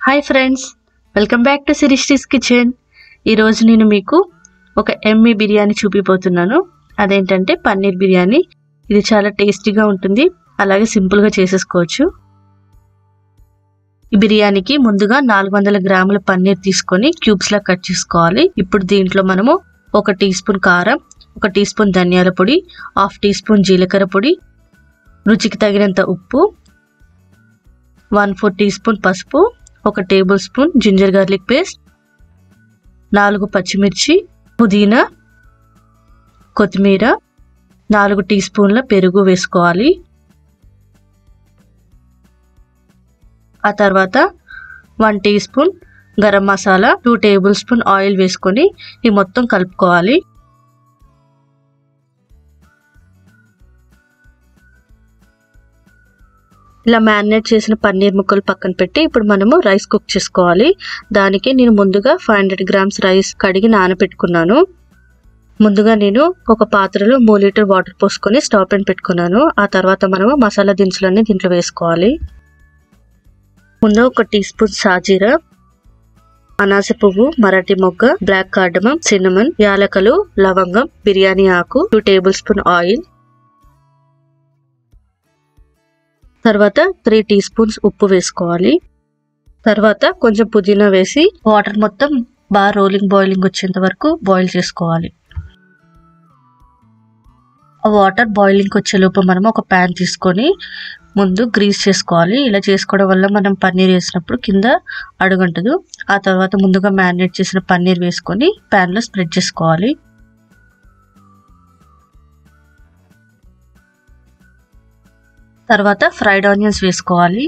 hi friends welcome back to సిరిస్టీస్ kitchen ఈరోజు నేను మీకు ఒక ఎమ్మి బిర్యానీ చూపిపోతున్నాను అదేంటంటే పన్నీర్ బిర్యానీ ఇది చాలా టేస్టీగా ఉంటుంది అలాగే సింపుల్గా చేసేసుకోవచ్చు ఈ బిర్యానీకి ముందుగా నాలుగు వందల గ్రాముల పన్నీర్ తీసుకొని క్యూబ్స్లా కట్ చేసుకోవాలి ఇప్పుడు దీంట్లో మనము ఒక టీ స్పూన్ కారం ఒక టీ స్పూన్ ధనియాల పొడి హాఫ్ టీ స్పూన్ జీలకర్ర పొడి రుచికి తగినంత ఉప్పు వన్ ఫోర్ టీ స్పూన్ పసుపు ఒక tablespoon ginger garlic paste నాలుగు పచ్చిమిర్చి పుదీనా కొత్తిమీర నాలుగు టీ స్పూన్ల పెరుగు వేసుకోవాలి ఆ తర్వాత one teaspoon garam masala two tablespoon oil వేసుకొని ఈ మొత్తం కలుపుకోవాలి ఇలా మ్యారినేట్ చేసిన పన్నీర్ ముక్కలు పక్కన పెట్టి ఇప్పుడు మనము రైస్ కుక్ చేసుకోవాలి దానికి నేను ముందుగా ఫైవ్ హండ్రెడ్ గ్రామ్స్ రైస్ కడిగి నానబెట్టుకున్నాను ముందుగా నేను ఒక పాత్రలో మూడు లీటర్ వాటర్ పోసుకొని స్టవ్ పైన పెట్టుకున్నాను ఆ తర్వాత మనము మసాలా దినుసులన్నీ దీంట్లో వేసుకోవాలి ముందు ఒక టీ స్పూన్ సాజీరా అనాస పువ్వు మరాఠీ మొగ్గ బ్లాక్ కార్డమం సిన్నమన్ యాలకలు లవంగం బిర్యానీ ఆకు టూ టేబుల్ స్పూన్ ఆయిల్ తర్వాత త్రీ టీ స్పూన్స్ ఉప్పు వేసుకోవాలి తర్వాత కొంచెం పుదీనా వేసి వాటర్ మొత్తం బాగా రోలింగ్ బాయిలింగ్ వచ్చేంత వరకు బాయిల్ చేసుకోవాలి ఆ వాటర్ బాయిలింగ్ వచ్చేలోపు మనం ఒక ప్యాన్ తీసుకొని ముందు గ్రీస్ చేసుకోవాలి ఇలా చేసుకోవడం వల్ల మనం పన్నీర్ వేసినప్పుడు కింద అడుగంటదు ఆ తర్వాత ముందుగా మ్యారినేట్ చేసిన పన్నీర్ వేసుకొని ప్యాన్లో స్ప్రెడ్ చేసుకోవాలి తర్వాత ఫ్రైడ్ ఆనియన్స్ వేసుకోవాలి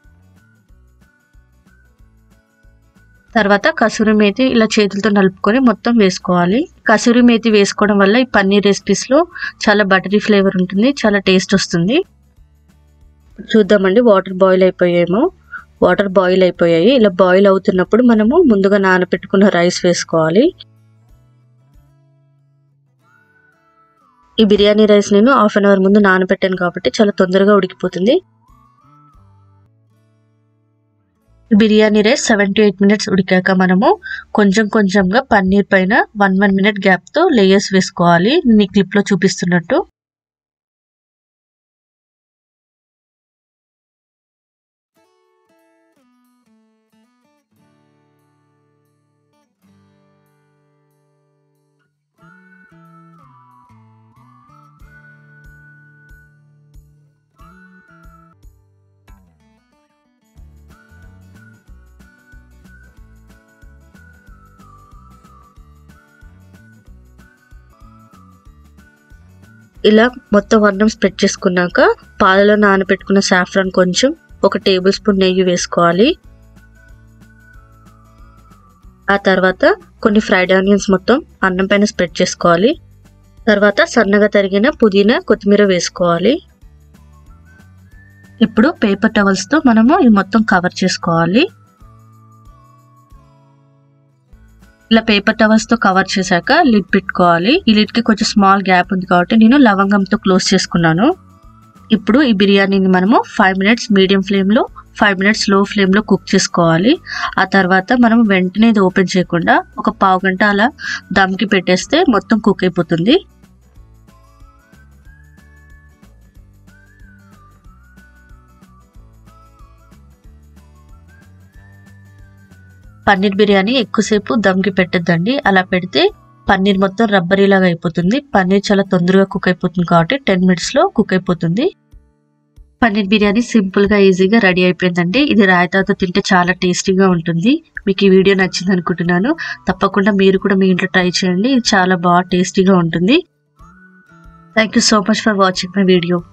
తర్వాత కసూరి మేతి ఇలా చేతులతో నలుపుకొని మొత్తం వేసుకోవాలి కసూరి మేతి వేసుకోవడం వల్ల ఈ పన్నీర్ రెసిపీస్లో చాలా బటరీ ఫ్లేవర్ ఉంటుంది చాలా టేస్ట్ వస్తుంది చూద్దామండి వాటర్ బాయిల్ అయిపోయాయేమో వాటర్ బాయిల్ అయిపోయాయి ఇలా బాయిల్ అవుతున్నప్పుడు మనము ముందుగా నానబెట్టుకున్న రైస్ వేసుకోవాలి ఈ బిర్యానీ రైస్ నేను హాఫ్ అన్ అవర్ ముందు నానబెట్టాను కాబట్టి చాలా తొందరగా ఉడికిపోతుంది biryani rice seven to eight minutes ఉడికాక మనము కొంచెం కొంచెంగా పన్నీర్ పైన వన్ వన్ మినిట్ గ్యాప్తో లేయర్స్ వేసుకోవాలి నేను ఈ క్లిప్లో చూపిస్తున్నట్టు ఇలా మొత్తం అన్నం స్ప్రెడ్ చేసుకున్నాక పాలలో నానబెట్టుకున్న సాఫ్రాన్ కొంచెం ఒక టేబుల్ స్పూన్ నెయ్యి వేసుకోవాలి ఆ తర్వాత కొన్ని ఫ్రైడ్ ఆనియన్స్ మొత్తం అన్నం పైన స్ప్రెడ్ చేసుకోవాలి తర్వాత సన్నగా తరిగిన పుదీనా కొత్తిమీర వేసుకోవాలి ఇప్పుడు పేపర్ టవల్స్తో మనము ఇది మొత్తం కవర్ చేసుకోవాలి ఇలా పేపర్ టవల్స్ తో కవర్ చేశాక లిడ్ పెట్టుకోవాలి ఈ లిడ్ కి కొంచెం స్మాల్ గ్యాప్ ఉంది కాబట్టి నేను లవంగంతో క్లోజ్ చేసుకున్నాను ఇప్పుడు ఈ బిర్యానీని మనము ఫైవ్ మినిట్స్ మీడియం ఫ్లేమ్ లో ఫైవ్ మినిట్స్ లో ఫ్లేమ్ లో కుక్ చేసుకోవాలి ఆ తర్వాత మనం వెంటనే ఇది ఓపెన్ చేయకుండా ఒక పావు గంట అలా దమ్కి పెట్టేస్తే మొత్తం కుక్ అయిపోతుంది పన్నీర్ బిర్యానీ ఎక్కువసేపు దమ్కి పెట్టద్దండి అలా పెడితే పన్నీర్ మొత్తం రబ్బరీ లాగా అయిపోతుంది పన్నీర్ చాలా తొందరగా కుక్ అయిపోతుంది కాబట్టి టెన్ మినిట్స్ లో కుక్ అయిపోతుంది పన్నీర్ బిర్యానీ సింపుల్ గా ఈజీగా రెడీ అయిపోయిందండి ఇది రాయితాతో తింటే చాలా టేస్టీగా ఉంటుంది మీకు ఈ వీడియో నచ్చింది అనుకుంటున్నాను తప్పకుండా మీరు కూడా మీ ఇంట్లో ట్రై చేయండి ఇది చాలా బాగా టేస్టీగా ఉంటుంది thank you so much for watching my video